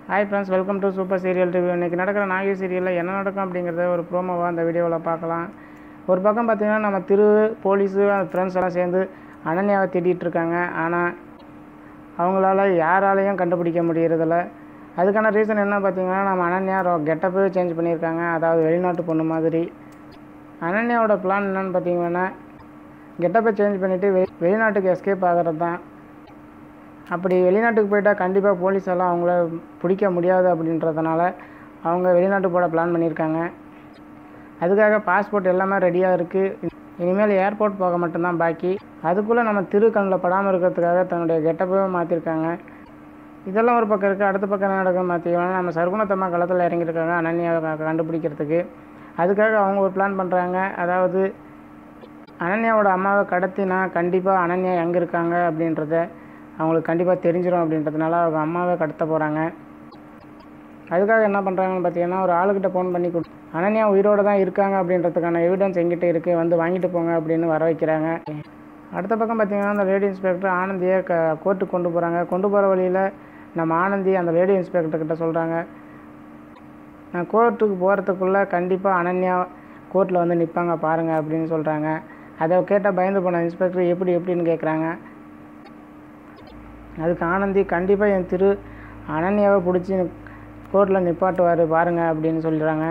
hi friends welcome to super serial review இன்றைக்கி நடக்கிற நாகி சீரியலில் என்ன நடக்கும் அப்படிங்கிறத ஒரு ப்ரோமோவாக அந்த வீடியோவில் பார்க்கலாம் ஒரு பக்கம் பார்த்திங்கன்னா நம்ம திரு போலீஸு அந்த ஃப்ரெண்ட்ஸ் எல்லாம் சேர்ந்து அனன்யாவை தேடிட்டு இருக்காங்க ஆனால் அவங்களால யாராலையும் கண்டுபிடிக்க முடியறதில்ல அதுக்கான ரீசன் என்ன பார்த்தீங்கன்னா நம்ம அனன்யா கெட்டப்பே சேஞ்ச் பண்ணியிருக்காங்க அதாவது வெளிநாட்டு பொண்ணு மாதிரி அனன்யாவோட பிளான் என்னன்னு பார்த்தீங்கன்னா கெட்டப்பை சேஞ்ச் பண்ணிவிட்டு வெ வெளிநாட்டுக்கு எஸ்கேப் ஆகிறது தான் அப்படி வெளிநாட்டுக்கு போயிட்டால் கண்டிப்பாக போலீஸ் எல்லாம் அவங்கள பிடிக்க முடியாது அப்படின்றதுனால அவங்க வெளிநாட்டு போட பிளான் பண்ணியிருக்காங்க அதுக்காக பாஸ்போர்ட் எல்லாமே ரெடியாக இருக்குது இனிமேல் ஏர்போர்ட் போக மட்டும்தான் பாக்கி அதுக்குள்ளே நம்ம திரு கண்ணில் படாமல் இருக்கிறதுக்காக தன்னுடைய கெட்டப்பவே மாற்றிருக்காங்க இதெல்லாம் ஒரு பக்கம் இருக்குது அடுத்த பக்கம் என்ன நடக்கும் பார்த்தீங்கன்னா நம்ம சர்க்குணத்தம்மா களத்தில் இறங்கியிருக்காங்க அனன்யாவை க- கண்டுபிடிக்கிறதுக்கு அதுக்காக அவங்க ஒரு பிளான் பண்ணுறாங்க அதாவது அனன்யாவோட அம்மாவை கடத்தினா கண்டிப்பாக அனன்யா எங்கே இருக்காங்க அப்படின்றத அவங்களுக்கு கண்டிப்பாக தெரிஞ்சிடும் அப்படின்றதுனால அவங்க அம்மாவை கடத்த போகிறாங்க அதுக்காக என்ன பண்ணுறாங்கன்னு பார்த்தீங்கன்னா ஒரு ஆளுக்கிட்ட ஃபோன் பண்ணி கொடு அனன்யா உயிரோடு தான் இருக்காங்க அப்படின்றதுக்கான எவிடன்ஸ் எங்கிட்ட இருக்குது வந்து வாங்கிட்டு போங்க அப்படின்னு வர வைக்கிறாங்க அடுத்த பக்கம் பார்த்தீங்கன்னா அந்த லேடி இன்ஸ்பெக்டர் ஆனந்தியை க கோர்ட்டுக்கு கொண்டு போகிறாங்க கொண்டு போகிற வழியில் நம்ம ஆனந்தி அந்த லேடி இன்ஸ்பெக்டர் கிட்ட சொல்கிறாங்க நான் கோர்ட்டுக்கு போகிறதுக்குள்ளே கண்டிப்பாக அனன்யா கோர்ட்டில் வந்து நிற்பாங்க பாருங்கள் அப்படின்னு சொல்கிறாங்க அதை கேட்டால் பயந்து போன இன்ஸ்பெக்டர் எப்படி எப்படின்னு கேட்குறாங்க அதுக்கு ஆனந்தி கண்டிப்பாக என் திரு அனன்யாவை பிடிச்சி கோர்ட்டில் நிப்பாட்டுவார் பாருங்க அப்படின்னு சொல்லிடுறாங்க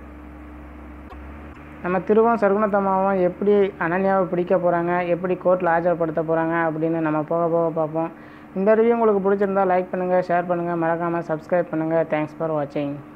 நம்ம திருவும் சர்க்குணத்தம்மாவும் எப்படி அனன்யாவை பிடிக்க போகிறாங்க எப்படி கோர்ட்டில் ஆஜர்படுத்த போகிறாங்க அப்படின்னு நம்ம போக போக பார்ப்போம் இந்த ரிவ்யூ உங்களுக்கு பிடிச்சிருந்தா லைக் பண்ணுங்கள் ஷேர் பண்ணுங்கள் மறக்காமல் சப்ஸ்கிரைப் பண்ணுங்கள் தேங்க்ஸ் ஃபார் வாட்சிங்